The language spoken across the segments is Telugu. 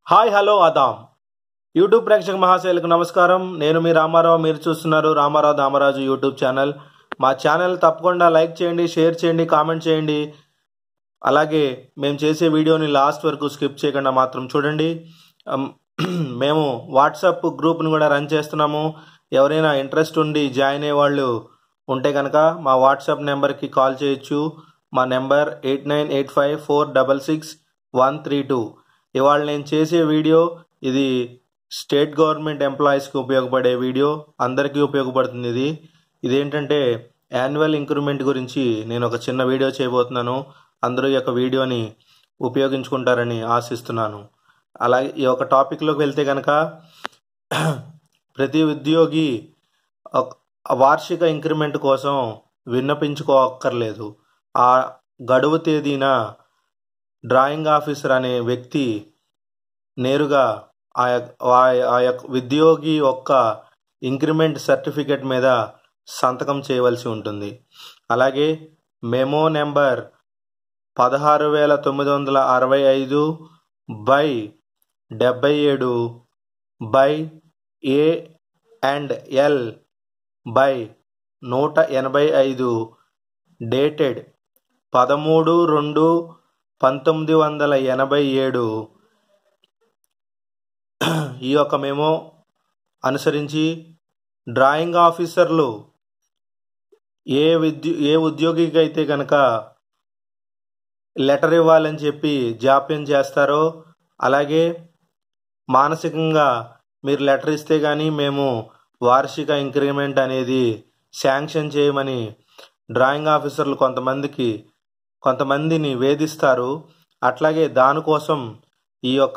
హాయ్ హలో ఆదాం యూట్యూబ్ ప్రేక్షక మహాశైలకు నమస్కారం నేను మీ రామారావు మీరు చూస్తున్నారు రామారావు దామరాజు యూట్యూబ్ ఛానల్ మా ఛానల్ తప్పకుండా లైక్ చేయండి షేర్ చేయండి కామెంట్ చేయండి అలాగే మేము చేసే వీడియోని లాస్ట్ వరకు స్కిప్ చేయకుండా మాత్రం చూడండి అమ్, మేము వాట్సాప్ గ్రూప్ని కూడా రన్ చేస్తున్నాము ఎవరైనా ఇంట్రెస్ట్ ఉండి జాయిన్ అయ్యే వాళ్ళు ఉంటే కనుక మా వాట్సాప్ నెంబర్కి కాల్ చేయొచ్చు మా number eight nine eight five four double six one three two ఇవాళ నేను చేసే వీడియో ఇది స్టేట్ గవర్నమెంట్ ఎంప్లాయీస్కి ఉపయోగపడే వీడియో అందరికీ ఉపయోగపడుతుంది ఇది ఇదేంటంటే యాన్యువల్ ఇంక్రిమెంట్ గురించి నేను ఒక చిన్న వీడియో చేయబోతున్నాను అందరూ ఈ యొక్క వీడియోని ఉపయోగించుకుంటారని ఆశిస్తున్నాను అలాగే ఈ యొక్క టాపిక్లోకి వెళ్తే కనుక ప్రతి ఉద్యోగి ఒక- ఆ వార్షిక ఇంక్రిమెంట్ కోసం విన్నపించుకోక్కర్లేదు ఆ గడువు తేదీన డ్రాయింగ్ ఆఫీసర్ అనే వ్యక్తి నేరుగా ఆ యొక్క- ఆ- ఆ యొక్క ఉద్యోగి యొక్క ఇంక్రిమెంట్ సర్టిఫికెట్ మీద సంతకం చేయవలసి ఉంటుంది అలాగే మెమో నెంబర్ పదహారు వేల తొమ్మిది వందల అరవై ఐదు బై డెబ్బై ఏడు by A and L by నూట ఎనభై ఐదు డేటెడ్ పదమూడు రెండు పంతొమ్మిది వందల ఎనభై ఏడు ఈ యొక్క మెమో అనుసరించి డ్రాయింగ్ ఆఫీసర్లు ఏ విద్యు ఏ ఉద్యోగికి అయితే కనుక లెటర్ ఇవ్వాలని చెప్పి జాప్యం చేస్తారో అలాగే మానసికంగా మీరు లెటర్ ఇస్తే కానీ మేము వార్షిక ఇంక్రిమెంట్ అనేది శాంక్షన్ చేయమని డ్రాయింగ్ ఆఫీసర్లు కొంతమందికి కొంతమందిని వేధిస్తారు అట్లాగే దానికోసం ఈ యొక్క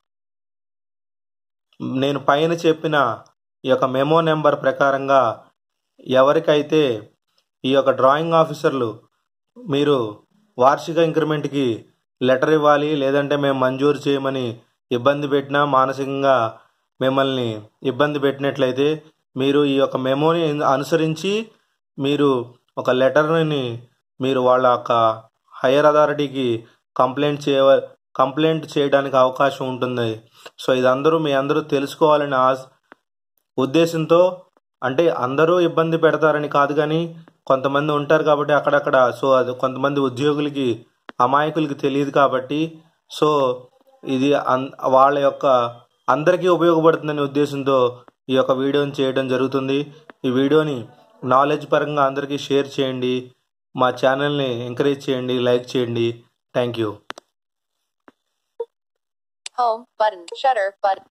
నేను పైన చెప్పిన ఈ యొక్క మెమో నెంబర్ ప్రకారంగా ఎవరికైతే ఈ యొక్క డ్రాయింగ్ ఆఫీసర్లు మీరు వార్షిక ఇంక్రిమెంట్కి లెటర్ ఇవ్వాలి లేదంటే మేము మంజూరు చేయమని ఇబ్బంది పెట్టినా మానసికంగా మిమ్మల్ని ఇబ్బంది పెట్టినట్లయితే మీరు ఈ యొక్క మెమోని అనుసరించి మీరు ఒక లెటర్ని మీరు వాళ్ళ యొక్క హైయర్ అథారిటీకి కంప్లైంట్ చేయ కంప్లైంట్ చేయడానికి అవకాశం ఉంటుంది సో ఇది అందరూ మీ అందరూ తెలుసుకోవాలని ఆశ ఉద్దేశంతో అంటే అందరూ ఇబ్బంది పెడతారని కాదు కానీ కొంతమంది ఉంటారు కాబట్టి అక్కడక్కడ సో అది కొంతమంది ఉద్యోగులకి అమాయకులకి తెలియదు కాబట్టి సో ఇది అన్ వాళ్ళ యొక్క అందరికీ ఉపయోగపడుతుందనే ఉద్దేశంతో ఈ యొక్క వీడియోని చేయడం జరుగుతుంది ఈ వీడియోని నాలెడ్జ్ పరంగా అందరికీ షేర్ చేయండి మా ఛానల్ని ఎంకరేజ్ చేయండి లైక్ చేయండి thank you Home button. Shutter button.